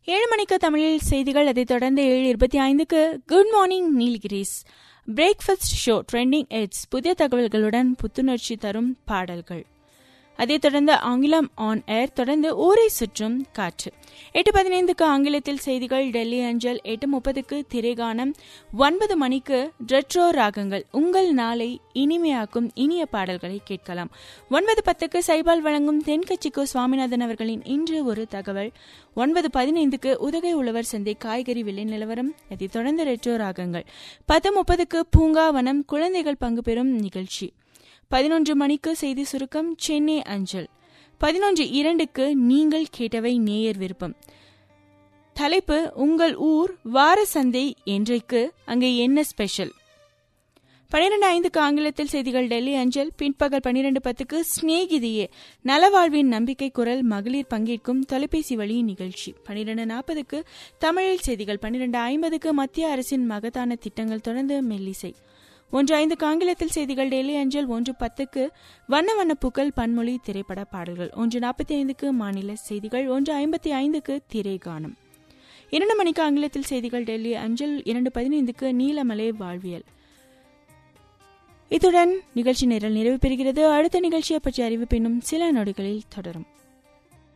ஏழு மணிக்கு தமிழில் செய்திகள் அதைத் தொடர்ந்து ஏழு இருபத்தி ஐந்துக்கு good morning Nilgiris breakfast show trending எட்ஸ் புதிய தகவல்களுடன் புத்துணர்ச்சி தரும் பாடல்கள் அதைத் தொடர்ந்து ஆங்கிலம் ஆன் ஏர் தொடர்ந்து ஊரை சுற்றும் காற்று எட்டு பதினைந்துக்கு ஆங்கிலத்தில் செய்திகள் டெல்லி அஞ்சல் எட்டு முப்பதுக்கு திரைகானம் ஒன்பது மணிக்கு ரெட்ரோ ராகங்கள் உங்கள் நாளை இனிமையாக்கும் இனிய பாடல்களை கேட்கலாம் ஒன்பது பத்துக்கு சைபால் வழங்கும் தென்கட்சிக்கோ சுவாமிநாதன் அவர்களின் இன்று ஒரு தகவல் ஒன்பது பதினைந்துக்கு உதகை உழவர் சந்தை காய்கறி விலை நிலவரம் அதைத் தொடர்ந்து ரெட்ரோ ராகங்கள் பத்து முப்பதுக்கு பூங்காவனம் குழந்தைகள் பங்கு பெறும் நிகழ்ச்சி பதினொன்று மணிக்கு செய்தி சுருக்கம் சென்னை அஞ்சல் பதினொன்று இரண்டுக்கு நீங்கள் கேட்டவை நேயர் விருப்பம் தலைப்பு உங்கள் ஊர் வார சந்தை என்றைக்கு அங்கே என்ன ஸ்பெஷல் பனிரெண்டு ஐந்துக்கு ஆங்கிலத்தில் செய்திகள் டெல்லி அஞ்சல் பின்பகல் பனிரெண்டு பத்துக்கு ஸ்நேகிதியே நலவாழ்வின் நம்பிக்கை குரல் மகளிர் பங்கேற்கும் தொலைபேசி வழி நிகழ்ச்சி பனிரெண்டு நாற்பதுக்கு தமிழில் செய்திகள் பனிரெண்டு ஐம்பதுக்கு மத்திய அரசின் மகத்தான திட்டங்கள் தொடர்ந்து மெல்லிசை ஒன்று ஐந்துக்கு ஆங்கிலத்தில் செய்திகள் டெய்லி அஞ்சல் ஒன்று பத்துக்கு வண்ண வண்ண பூக்கள் பன்மொழி திரைப்பட பாடல்கள் ஒன்று நாற்பத்தி ஐந்துக்கு மாநில செய்திகள் ஒன்று ஐம்பத்தி ஐந்துக்கு திரைகானம் இரண்டு மணிக்கு ஆங்கிலத்தில் செய்திகள் டெல்லி அஞ்சல் இரண்டு பதினைந்துக்கு நீலமலை வாழ்வியல் இத்துடன் நிகழ்ச்சி நிரல் நிறைவு பெறுகிறது அடுத்த நிகழ்ச்சியை பற்றிய அறிவிப்பு இன்னும் சில நொடிகளில் தொடரும்